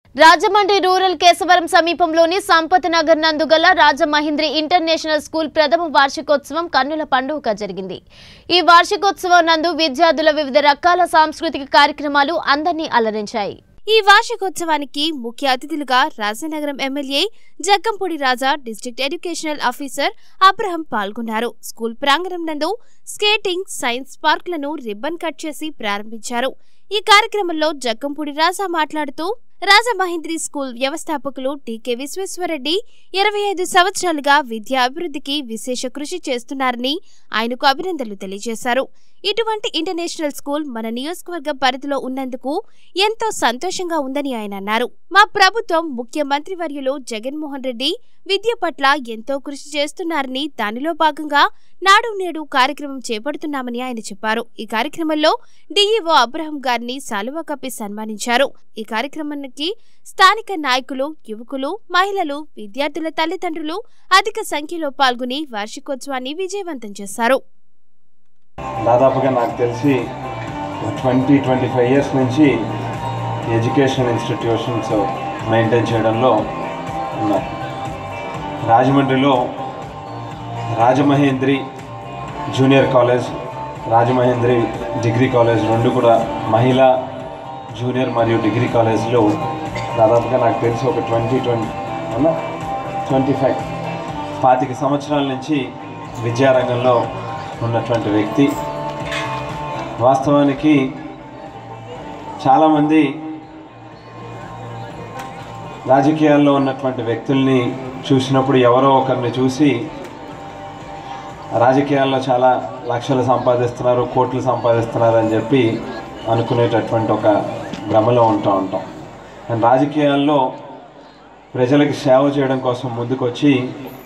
Rajahmundry rural Kesavaram సమీపంలోని సంపత్ నగర్ నందు గల రాజమహేంద్రి ఇంటర్నేషనల్ స్కూల్ ప్రథమ వార్షికోత్సవం కన్నుల పండుగగా జరిగింది ఈ వార్షికోత్సవం నందు విద్యార్థుల వివిధ రకాల సాంస్కృతిక కార్యక్రమాలు అందరినీ అలరించాయి ఈ వార్షికోత్సవానికి ముఖ్య అతిథులుగా Rajanagaram MLA Jaggampudi Raja district educational officer Abraham పాల్గొన్నారు స్కూల్ ప్రాంగణం నందు స్కేటింగ్ సైన్స్ పార్క్లను రిబ్బన్ కట్ చేసి ప్రారంభించారు ఈ కార్యక్రమంలో జగ్గంపూడి రాజా మాట్లాడుతూ రాజమహేంద్రి స్కూల్ వ్యవస్థాపకులు టీకే విశ్వేశ్వరరెడ్డి ఇరవై ఐదు సంవత్సరాలుగా విద్యా అభివృద్ధికి విశేష కృషి చేస్తున్నారని ఆయనకు అభినందనలు తెలియజేశారు ఇటువంటి ఇంటర్నేషనల్ స్కూల్ మన నియోజకవర్గ పరిధిలో ఉన్నందుకు ఎంతో సంతోషంగా ఉందని ఆయన అన్నారు మా ప్రభుత్వం ముఖ్యమంత్రి వర్యులు జగన్మోహన్ రెడ్డి విద్య పట్ల ఎంతో కృషి చేస్తున్నారని దానిలో భాగంగా నాడు నేడు కార్యక్రమం చేపడుతున్నామని ఆయన చెప్పారు ఈ కార్యక్రమంలో డీఈఓ అబ్రహం గారిని సాలువా కప్పి సన్మానించారు ఈ కార్యక్రమానికి స్థానిక నాయకులు యువకులు మహిళలు విద్యార్థుల తల్లిదండ్రులు అధిక సంఖ్యలో పాల్గొని వార్షికోత్సవాన్ని విజయవంతం చేశారు దాదాపుగా నాకు తెలిసి ట్వంటీ ట్వంటీ ఫైవ్ ఇయర్స్ నుంచి ఎడ్యుకేషనల్ ఇన్స్టిట్యూషన్స్ మెయింటైన్ చేయడంలో ఉన్నారు రాజమండ్రిలో Rajamahendri junior college Rajamahendri degree college రెండు కూడా మహిళా జూనియర్ మరియు డిగ్రీ కాలేజ్లో దాదాపుగా నాకు తెలిసి ఒక ట్వంటీ ట్వంటీ అవునా ట్వంటీ ఫైవ్ పాతిక సంవత్సరాల నుంచి విద్యారంగంలో ఉన్నటువంటి వ్యక్తి వాస్తవానికి చాలామంది రాజకీయాల్లో ఉన్నటువంటి వ్యక్తుల్ని చూసినప్పుడు ఎవరో ఒకరిని చూసి రాజకీయాల్లో చాలా లక్షలు సంపాదిస్తున్నారు కోట్లు సంపాదిస్తున్నారు అని చెప్పి అనుకునేటటువంటి ఒక భ్రమలో ఉంటూ ఉంటాం కానీ రాజకీయాల్లో ప్రజలకు సేవ చేయడం కోసం ముందుకొచ్చి